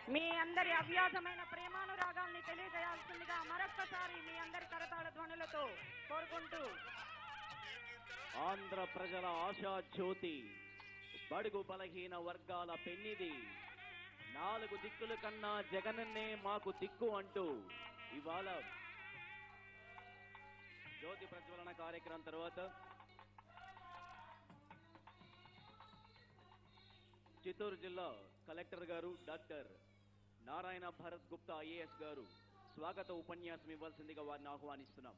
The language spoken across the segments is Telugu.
మీ అందరి అవ్యాసమైన ప్రేమానురాగాల్ని తెలియజేయాల్సిందిగా మరొక్కసారి మీ అందరి కరతాళ ధ్వనులతో కోరుకుంటూ ఆంధ్ర ప్రజల ఆశా జ్యోతి బడుగు బలహీన వర్గాల పెన్నిది నాలుగు దిక్కుల కన్నా జగనన్నే మాకు దిక్కు అంటూ ఇవాళ జ్యోతి ప్రజ్వలన కార్యక్రమం తర్వాత చిత్తూరు జిల్లా కలెక్టర్ గారు డాక్టర్ నారాయణ భరత్ గుప్తా ఐఏఎస్ గారు స్వాగత ఉపన్యాసం ఇవ్వాల్సిందిగా వారిని ఆహ్వానిస్తున్నాం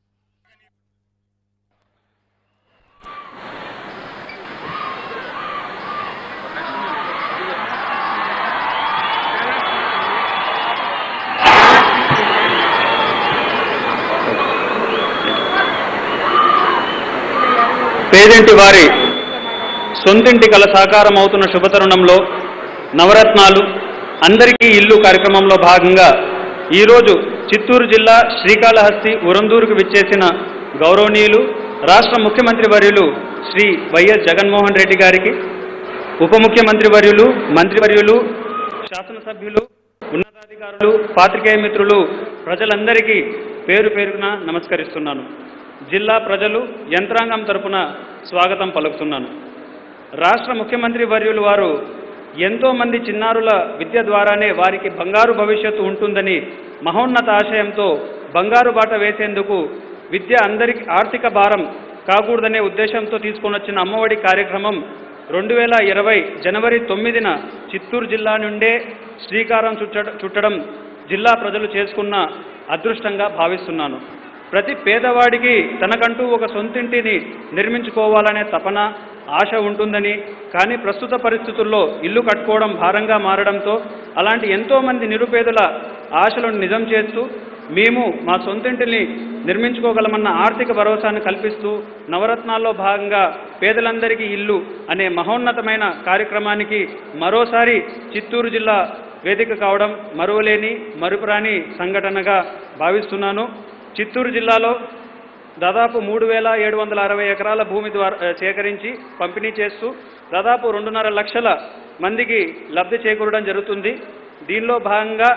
పేదింటి వారి సొంతింటి కల సాకారం అవుతున్న శుభతరుణంలో నవరత్నాలు అందరికీ ఇల్లు కార్యక్రమంలో భాగంగా ఈరోజు చిత్తూరు జిల్లా శ్రీకాళహస్తి ఉరందూరుకు విచ్చేసిన గౌరవనీయులు రాష్ట్ర ముఖ్యమంత్రి వర్యులు శ్రీ వైఎస్ జగన్మోహన్ రెడ్డి గారికి ఉప ముఖ్యమంత్రి వర్యులు మంత్రివర్యులు శాసనసభ్యులు ఉన్నతాధికారులు పాత్రికేయ మిత్రులు ప్రజలందరికీ పేరు పేరున నమస్కరిస్తున్నాను జిల్లా ప్రజలు యంత్రాంగం తరపున స్వాగతం పలుకుతున్నాను రాష్ట్ర ముఖ్యమంత్రి వర్యులు వారు ఎంతో మంది చిన్నారుల విద్య ద్వారానే వారికి బంగారు భవిష్యత్తు ఉంటుందని మహోన్నత ఆశయంతో బంగారు బాట వేసేందుకు విద్య అందరికి ఆర్థిక భారం కాకూడదనే ఉద్దేశంతో తీసుకొని వచ్చిన అమ్మఒడి కార్యక్రమం రెండు వేల ఇరవై జనవరి తొమ్మిదిన చిత్తూరు జిల్లా నుండే శ్రీకారం చుట్ట చుట్టడం జిల్లా ప్రజలు చేసుకున్న అదృష్టంగా భావిస్తున్నాను ప్రతి పేదవాడికి తనకంటూ ఒక సొంతింటిని నిర్మించుకోవాలనే తపన ఆశ ఉంటుందని కానీ ప్రస్తుత పరిస్థితుల్లో ఇల్లు కట్టుకోవడం భారంగా మారడంతో అలాంటి ఎంతోమంది నిరుపేదల ఆశలను నిజం చేస్తూ మేము మా సొంతింటిని నిర్మించుకోగలమన్న ఆర్థిక భరోసాను కల్పిస్తూ నవరత్నాల్లో భాగంగా పేదలందరికీ ఇల్లు అనే మహోన్నతమైన కార్యక్రమానికి మరోసారి చిత్తూరు జిల్లా వేదిక కావడం మరువలేని మరుపురాని సంఘటనగా భావిస్తున్నాను చిత్తూరు జిల్లాలో దాదాపు మూడు వేల ఏడు వందల అరవై ఎకరాల భూమి ద్వారా ఆ, సేకరించి పంపిణీ చేస్తూ దాదాపు రెండున్నర లక్షల మందికి లబ్ధి చేకూరడం జరుగుతుంది దీనిలో భాగంగా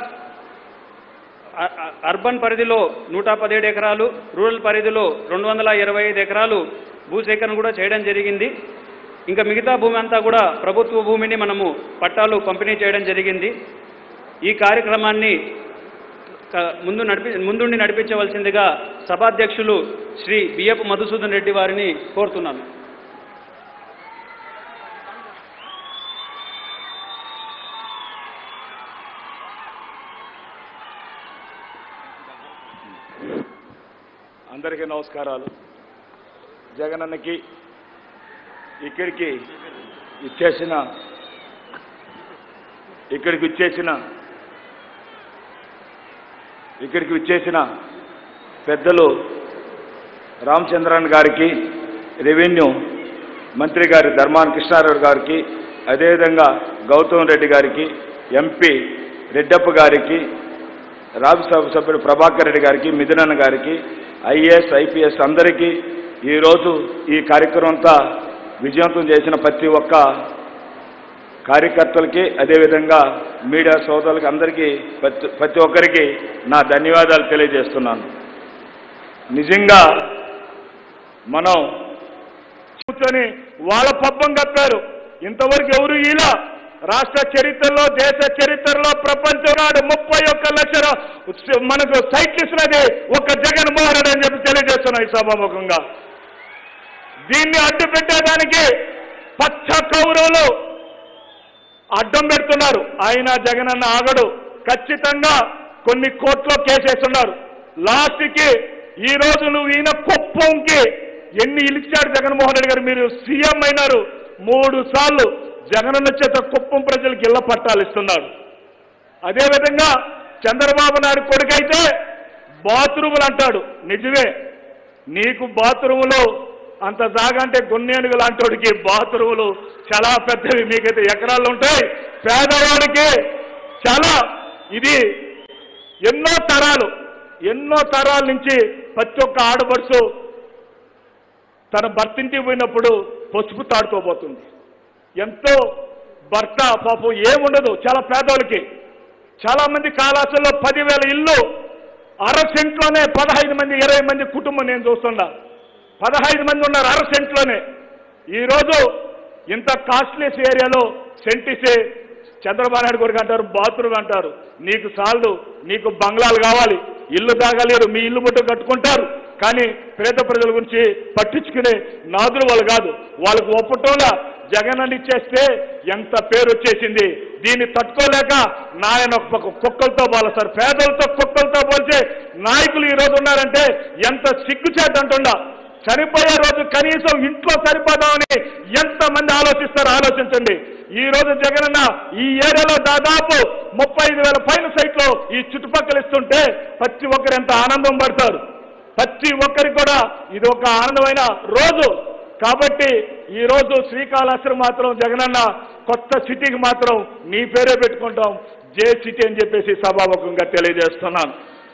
అ- అ- అర్బన్ పరిధిలో నూట పదిహేడు ఎకరాలు రూరల్ పరిధిలో రెండు వందల ఇరవై ఐదు ఎకరాలు భూసేకరణ కూడా చేయడం జరిగింది ఇంకా మిగతా భూమి అంతా కూడా ప్రభుత్వ భూమిని మనము పట్టాలు పంపిణీ చేయడం జరిగింది ఈ కార్యక్రమాన్ని క- ముందు నడిపి ముందుండి నడిపించవలసిందిగా సభాధ్యక్షులు శ్రీ బియ్యపు మధుసూదన్ రెడ్డి వారిని కోరుతున్నాను అందరికీ నమస్కారాలు జగనన్నకి ఇక్కడికి ఇచ్చేసిన ఇక్కడికి ఇచ్చేసిన ఇక్కడికి ఇచ్చేసిన పెద్దలు రామచంద్రన్ గారికి రెవెన్యూ మంత్రి గారి ధర్మాన కృష్ణారావు గారికి అదేవిధంగా గౌతమ్ రెడ్డి గారికి ఎంపీ రెడ్డప్ప గారికి రాజ్యసభ సభ్యుడు ప్రభాకర్ రెడ్డి గారికి మిథునన్న గారికి ఐఏఎస్ ఐపీఎస్ అందరికీ ఈరోజు ఈ కార్యక్రమం అంతా విజయవంతం చేసిన ప్రతి ఒక్క కార్యకర్తలకి అదేవిధంగా మీడియా సోదరులకి అందరికీ ప్రతి ప్రతి ఒక్కరికి నా ధన్యవాదాలు తెలియజేస్తున్నాను నిజంగా మనం కూర్చొని వాళ్ళ పబ్బం కప్పారు ఇంతవరకు ఎవరు ఇలా రాష్ట్ర చరిత్రలో దేశ చరిత్రలో ప్రపంచం నాడు ముప్పై ఒక్క లక్షల మనకు సైట్లు ఇస్తున్నది ఒక జగన్మోహన్ రెడ్డి అని చెప్పి తెలియజేస్తున్నాం ఈ సభాముఖంగా దీన్ని అడ్డు పెట్టేదానికి పచ్చ కౌరవులు అడ్డం పెడుతున్నారు ఆయన జగనన్న ఆగడు ఖచ్చితంగా కొన్ని కోర్టులో కేసేస్తున్నారు లాస్ట్కి ఈ రోజు నువ్వు ఈయన కుప్పంకి ఎన్ని ఇలిచాడు జగన్మోహన్ రెడ్డి గారు మీరు సీఎం అయినారు మూడు సార్లు జగనన్న చేత కుప్పం ప్రజలకు ఇళ్ల పట్టాలు ఇస్తున్నాడు అదేవిధంగా చంద్రబాబు నాయుడు కొడుకైతే బాత్రూములు అంటాడు నిజమే నీకు బాత్రూములు అంత జాగా అంటే గున్నేనుగు లాంటోడికి బాత్రూములు చాలా పెద్దవి మీకైతే ఎకరాలు ఉంటాయి పేదవాడికి చాలా ఇది ఎన్నో తరాలు ఎన్నో తరాల నుంచి ప్రతి ఒక్క ఆడపడుచు తన భర్తింటికి పోయినప్పుడు పసుపు తాడుకోబోతుంది ఎంతో భర్త పాపం ఏముండదు చాలా పేదవాళ్ళకి చాలా మంది కాళాసుల్లో పదివేల ఇల్లు అర సెంట్లోనే పదహైదు మంది ఇరవై మంది కుటుంబం నేను చూస్తున్నా పదహైదు మంది ఉన్నారు అర సెంట్లోనే ఈరోజు ఇంత కాస్ట్లీస్ ఏరియాలో సెంటిసే చంద్రబాబు నాయుడు గారికి అంటారు బాత్రూమ్ అంటారు నీకు సాల్దు నీకు బంగ్లాలు కావాలి ఇల్లు తాగలేరు మీ ఇల్లు ముట్టు కట్టుకుంటారు కానీ పేద ప్రజల గురించి పట్టించుకునే నాదులు వాళ్ళు కాదు వాళ్ళకు ఒప్పటంలా జగన్ అని ఇచ్చేస్తే ఎంత పేరు వచ్చేసింది దీన్ని తట్టుకోలేక నాయన ఒక పక్క కుక్కలతో పోలుస్తారు పేదలతో కుక్కలతో పోల్చే నాయకులు ఈ రోజు ఉన్నారంటే ఎంత సిగ్గుచేట అంటుండా చనిపోయే రోజు కనీసం ఇంట్లో సరిపోదామని ఎంతమంది ఆలోచిస్తారో ఆలోచించండి ఈ రోజు జగనన్న ఈ ఏరియాలో దాదాపు ముప్పై ఐదు వేల పైన సైట్లో ఈ చుట్టుపక్కల ఇస్తుంటే ప్రతి ఒక్కరు ఎంత ఆనందం పడతారు ప్రతి ఒక్కరికి కూడా ఇది ఒక ఆనందమైన రోజు కాబట్టి ఈ రోజు శ్రీకాళహస్తి మాత్రం జగనన్న కొత్త సిటీకి మాత్రం నీ పేరే పెట్టుకుంటాం జే సిటీ అని చెప్పేసి సభాముఖంగా తెలియజేస్తున్నాను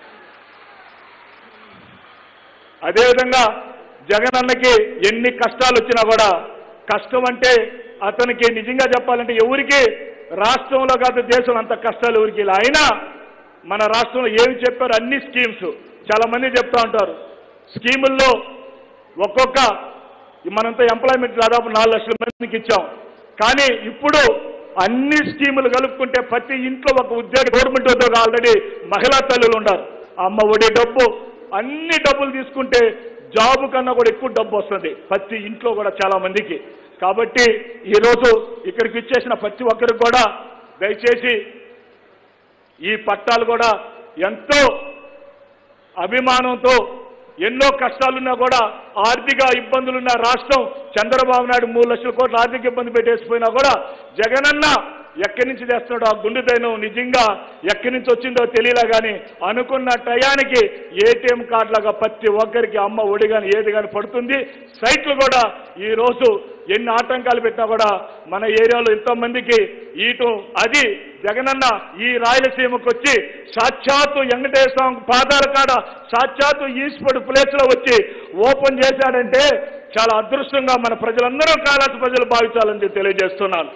అదేవిధంగా జగనన్నకి ఎన్ని కష్టాలు వచ్చినా కూడా కష్టం అంటే అతనికి నిజంగా చెప్పాలంటే ఎవరికి రాష్ట్రంలో కాదు దేశం అంత కష్టాలు ఎవరికి ఇలా అయినా మన రాష్ట్రంలో ఏమి చెప్పారు అన్ని స్కీమ్స్ చాలా మంది చెప్తా ఉంటారు స్కీముల్లో ఒక్కొక్క మనంతా ఎంప్లాయ్మెంట్ దాదాపు నాలుగు లక్షల మందికి ఇచ్చాం కానీ ఇప్పుడు అన్ని స్కీములు కలుపుకుంటే ప్రతి ఇంట్లో ఒక ఉద్యోగ గవర్నమెంట్ ఉద్యోగం ఆల్రెడీ మహిళా తల్లులు ఉన్నారు అమ్మ ఒడి డబ్బు అన్ని డబ్బులు తీసుకుంటే జాబ్ కన్నా కూడా ఎక్కువ డబ్బు వస్తుంది ప్రతి ఇంట్లో కూడా చాలా మందికి కాబట్టి ఈరోజు ఇక్కడికి ఇచ్చేసిన ప్రతి ఒక్కరికి కూడా దయచేసి ఈ పట్టాలు కూడా ఎంతో అభిమానంతో ఎన్నో కష్టాలున్నా కూడా ఆర్థిక ఇబ్బందులున్న రాష్ట్రం చంద్రబాబు నాయుడు మూడు లక్షల కోట్ల ఆర్థిక ఇబ్బంది పెట్టేసిపోయినా కూడా జగనన్న ఎక్కడి నుంచి తెస్తున్నాడో ఆ గుండెదైనం నిజంగా ఎక్కడి నుంచి వచ్చిందో తెలియలే కానీ అనుకున్న టయానికి ఏటీఎం కార్డులాగా ప్రతి ఒక్కరికి అమ్మ ఒడి కానీ ఏది కానీ పడుతుంది సైట్లు కూడా ఈ రోజు ఎన్ని ఆటంకాలు పెట్టినా కూడా మన ఏరియాలో ఎంతో మందికి ఈటు అది జగనన్న ఈ రాయలసీమకు వచ్చి సాక్షాత్తు వెంకటేశ్వర స్వామి పాదాల కాడ సాక్షాత్తు ఈశ్వరుడు ప్లేస్ లో వచ్చి ఓపెన్ చేశాడంటే చాలా అదృష్టంగా మన ప్రజలందరూ కాలాసు ప్రజలు భావించాలని చెప్పి తెలియజేస్తున్నాను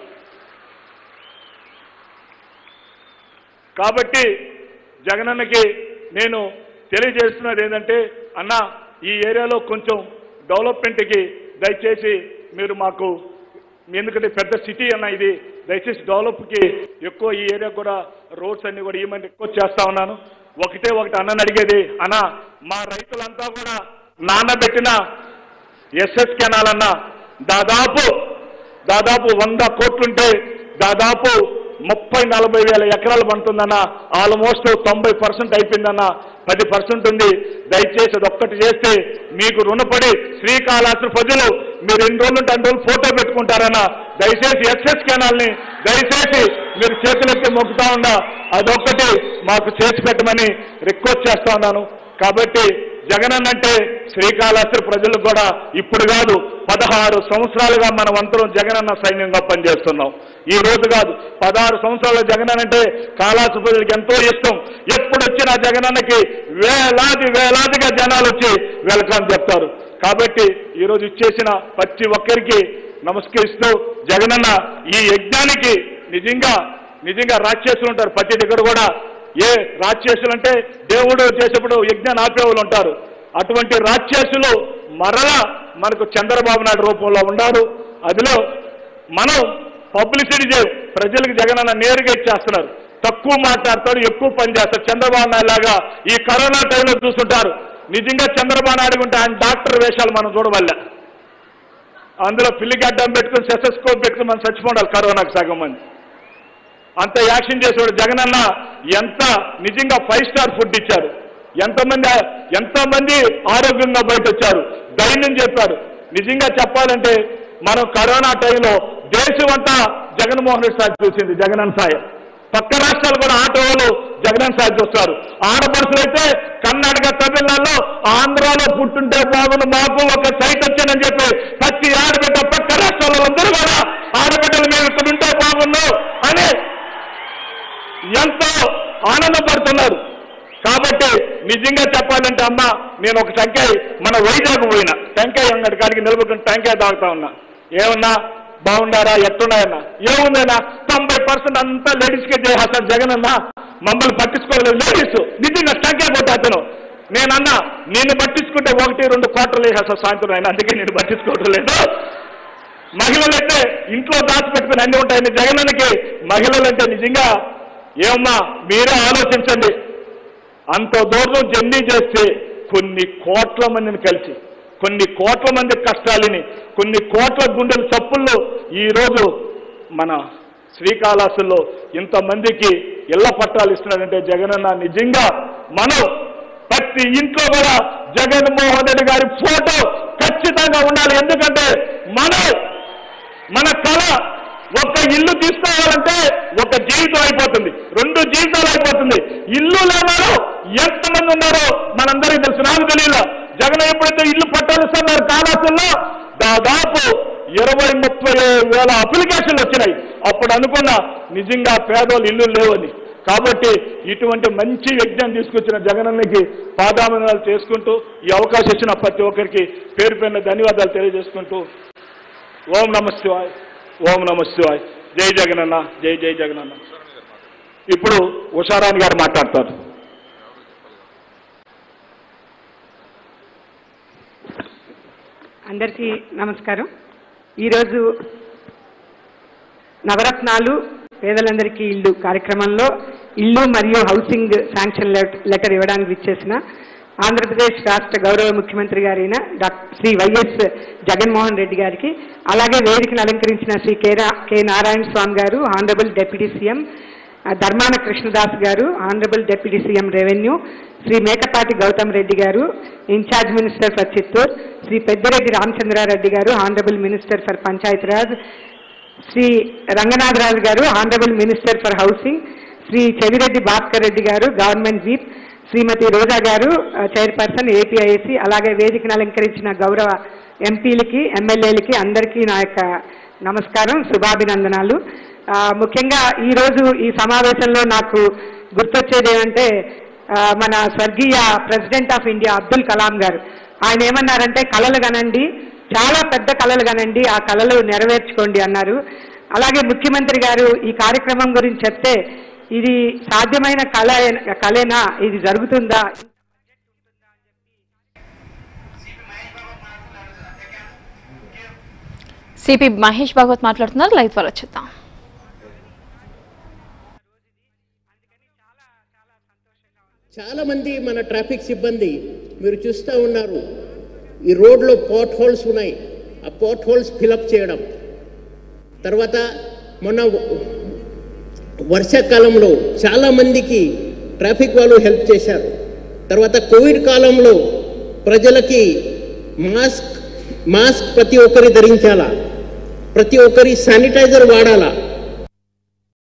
కాబట్టి జగనన్నకి నేను తెలియజేస్తున్నది ఏంటంటే అన్న ఈ ఏరియాలో కొంచెం డెవలప్మెంట్కి దయచేసి మీరు మాకు ఎందుకంటే పెద్ద సిటీ అన్న ఇది దయచేసి డెవలప్కి ఎక్కువ ఈ ఏరియా కూడా రోడ్స్ అన్ని కూడా ఏమంటే ఎక్కువ చేస్తా ఉన్నాను ఒకటే ఒకటి అన్నని అడిగేది అన్న మా రైతులంతా కూడా నానబెట్టిన ఎస్ఎస్ కెనాల్ అన్న దాదాపు దాదాపు వంద కోట్లుంటే దాదాపు ముప్పై నలభై వేల ఎకరాలు పండుతుందన్న ఆల్మోస్ట్ తొంభై పర్సెంట్ అయిపోయిందన్న పది పర్సెంట్ ఉంది దయచేసి అది ఒక్కటి చేస్తే మీకు రుణపడి శ్రీకాళహస్తి ప్రజలు మీరు ఎన్ని రోజులు ఉంటే అన్ని రోజులు ఫోటో పెట్టుకుంటారన్న దయచేసి ఎక్సెస్ కెనాల్ని దయచేసి మీరు చేతులెత్తి మొక్కుతా ఉండా అదొక్కటి మాకు చేసి పెట్టమని రిక్వెస్ట్ చేస్తా ఉన్నాను కాబట్టి జగనన్న అంటే శ్రీకాళహస్తి ప్రజలకు కూడా ఇప్పుడు కాదు పదహారు సంవత్సరాలుగా మనం అందరం జగనన్న సైన్యంగా పనిచేస్తున్నాం ఈ రోజు కాదు పదహారు సంవత్సరాల జగనన్న అంటే కాళాసు ప్రజలకు ఎంతో ఇష్టం ఎప్పుడు వచ్చినా జగనన్నకి వేలాది వేలాదిగా జనాలు వచ్చి వెల్కమ్ చెప్తారు కాబట్టి ఈరోజు ఇచ్చేసిన ప్రతి ఒక్కరికి నమస్కరిస్తూ జగనన్న ఈ యజ్ఞానికి నిజంగా నిజంగా రాక్షసులు ఉంటారు ప్రతి దగ్గర కూడా ఏ రాక్షసులు అంటే దేవుడు చేసేప్పుడు యజ్ఞాన్ని ఆపేవాళ్ళు ఉంటారు అటువంటి రాక్షసులు మరలా మనకు చంద్రబాబు నాయుడు రూపంలో ఉన్నారు అదిలో మనం పబ్లిసిటీ చేయ ప్రజలకు జగనన్న నేరుగా ఇచ్చేస్తున్నారు తక్కువ మాట్లాడతాడు ఎక్కువ పని చేస్తాడు చంద్రబాబు నాయుడు లాగా ఈ కరోనా టైంలో చూస్తుంటారు నిజంగా చంద్రబాబు నాయుడు ఉంటే ఆయన డాక్టర్ వేషాలు మనం చూడవల్ల అందులో పిల్లికి అడ్డం పెట్టుకుని సెసెస్కోప్ పెట్టుకుని మనం చచ్చిపోవాలి కరోనాకు సగం మంది అంత యాక్షన్ చేసేవాడు జగనన్న ఎంత నిజంగా ఫైవ్ స్టార్ ఫుడ్ ఇచ్చారు ఎంతమంది ఎంతమంది ఆరోగ్యంగా బయట వచ్చారు ధైర్యం చెప్పారు నిజంగా చెప్పాలంటే మనం కరోనా టైంలో దేశం అంతా జగన్మోహన్ రెడ్డి సార్ చూసింది జగనన్న సాయం పక్క రాష్ట్రాలు కూడా ఆటోలు జగనన్న సాయం చూస్తారు ఆడపడుచులు అయితే కర్ణాటక తమిళనాడులో ఆంధ్రాలో పుట్టుంటే బాగుండు మాకు ఒక సైట్ వచ్చానని చెప్పి ప్రతి ఆడబిడ్డ పక్క రాష్ట్రాల్లో అందరూ కూడా ఆడబిడ్డలు మేము ఇక్కడ ఉంటే బాగుండు అని ఎంతో ఆనందపడుతున్నారు కాబట్టి నిజంగా చెప్పాలంటే అమ్మ నేను ఒక టెంకాయ మన వైజాగ్ పోయినా టెంకాయ అంగడి కాడికి నిలబడుకుని టెంకాయ తాగుతా ఉన్నా ఏమన్నా బాగుండారా ఎట్టున్నాయన్నా ఏముందన్నా తొంభై పర్సెంట్ అంతా లేడీస్కే చేసేస్తారు జగన్ అన్న మమ్మల్ని పట్టించుకోలేదు లేడీస్ నిజంగా స్టక్ అయిపోతే అతను నేనన్నా నేను పట్టించుకుంటే ఒకటి రెండు కోటలు వేసేస్తా సాయంత్రం ఆయన అందుకే నేను పట్టించుకోవడం లేదు మహిళలంటే ఇంట్లో దాచిపెట్టుకుని అన్ని ఉంటాయని జగనన్నకి మహిళలంటే నిజంగా ఏమమ్మా మీరే ఆలోచించండి అంత దూరం జర్నీ చేస్తే కొన్ని కోట్ల మందిని కలిసి కొన్ని కోట్ల మంది కష్టాలని కొన్ని కోట్ల గుండెల చప్పుల్లో ఈరోజు మన శ్రీకాళహస్తిలో ఇంతమందికి ఇళ్ల పట్టాలు ఇస్తున్నాడంటే జగనన్న నిజంగా మనం ప్రతి ఇంట్లో కూడా జగన్మోహన్ రెడ్డి గారి ఫోటో ఖచ్చితంగా ఉండాలి ఎందుకంటే మనం మన కళ ఒక ఇల్లు తీసుకోవాలంటే ఒక జీవితం అయిపోతుంది రెండు జీవితాలు అయిపోతుంది ఇల్లు లేనారో ఎంతమంది ఉన్నారో మనందరికీ తెలుసు నాకు తెలియదు జగన్ ఎప్పుడైతే ఇల్లు పట్టాలిస్తున్నారు కాళాసుల్లో దాదాపు ఇరవై ముప్పై వేల అప్లికేషన్లు వచ్చినాయి అప్పుడు అనుకున్న నిజంగా పేదోళ్ళు ఇల్లు లేవని కాబట్టి ఇటువంటి మంచి యజ్ఞం తీసుకొచ్చిన జగనన్నకి పాదాభివందనాలు చేసుకుంటూ ఈ అవకాశం ఇచ్చిన ప్రతి ఒక్కరికి పేరు పేరున ధన్యవాదాలు తెలియజేసుకుంటూ ఓం నమ శివాయ్ ఓం నమ శివాయ్ జై జగనన్న జై జై జగనన్న ఇప్పుడు ఉషారాణి గారు మాట్లాడతారు అందరికీ నమస్కారం ఈరోజు నవరత్నాలు పేదలందరికీ ఇల్లు కార్యక్రమంలో ఇల్లు మరియు హౌసింగ్ శాంక్షన్ లెట్- లెటర్ ఇవ్వడానికి విచ్చేసిన ఆంధ్రప్రదేశ్ రాష్ట్ర గౌరవ ముఖ్యమంత్రి గారైన డాక్టర్ శ్రీ వైఎస్ జగన్మోహన్ రెడ్డి గారికి అలాగే వేదికను అలంకరించిన శ్రీ కె రా- కె నారాయణ స్వామి గారు ఆనరబుల్ డిప్యూటీ సీఎం ఆ, ధర్మాన కృష్ణదాస్ గారు honourable deputy CM revenue Shri Mekapati Goutham Reddy గారు in charge minister for Chittoor Shri Peddireddy Ramachandra Reddy గారు honourable minister for Panchayati Raj Shri Ranganatha Raju గారు honourable minister for housing Shri Chevireddy Bhaskar Reddy గారు గవర్నమెంట్ జీప్ శ్రీమతి రోజా గారు ఆ, చైర్పర్సన్ ఏపీఐసి అలాగే వేదికను అలంకరించిన గౌరవ ఎంపీలకి ఎమ్మెల్యేలకి అందరికీ నా యొక్క నమస్కారం శుభాభినందనాలు ఆ, ముఖ్యంగా ఈరోజు ఈ సమావేశంలో నాకు గుర్తొచ్చేది ఏమంటే ఆ, మన స్వర్గీయ president of India Abdul Kalam గారు ఆయన ఏమన్నారంటే కళలు కనండి చాలా పెద్ద కళలు కనండి ఆ కళలు నెరవేర్చుకోండి అన్నారు అలాగే ముఖ్యమంత్రి గారు ఈ కార్యక్రమం గురించి చెప్తే ఇది సాధ్యమైన కళ కళేనా ఇది జరుగుతుందా సిపి మహేష్ భాగవత్ మాట్లాడుతున్నారు లైవ్ ద్వారా చూద్దాం చాలా మంది మన ట్రాఫిక్ సిబ్బంది మీరు చూస్తూ ఉన్నారు ఈ రోడ్లో పాట్ హోల్స్ ఉన్నాయి ఆ పాట్ హోల్స్ ఫిలప్ చేయడం తర్వాత మొన్న వర్షాకాలంలో చాలా మందికి ట్రాఫిక్ వాళ్ళు హెల్ప్ చేశారు తర్వాత కోవిడ్ కాలంలో ప్రజలకి మాస్క్ మాస్క్ ప్రతి ఒక్కరి ధరించాలా ప్రతి ఒక్కరి శానిటైజర్ వాడాలా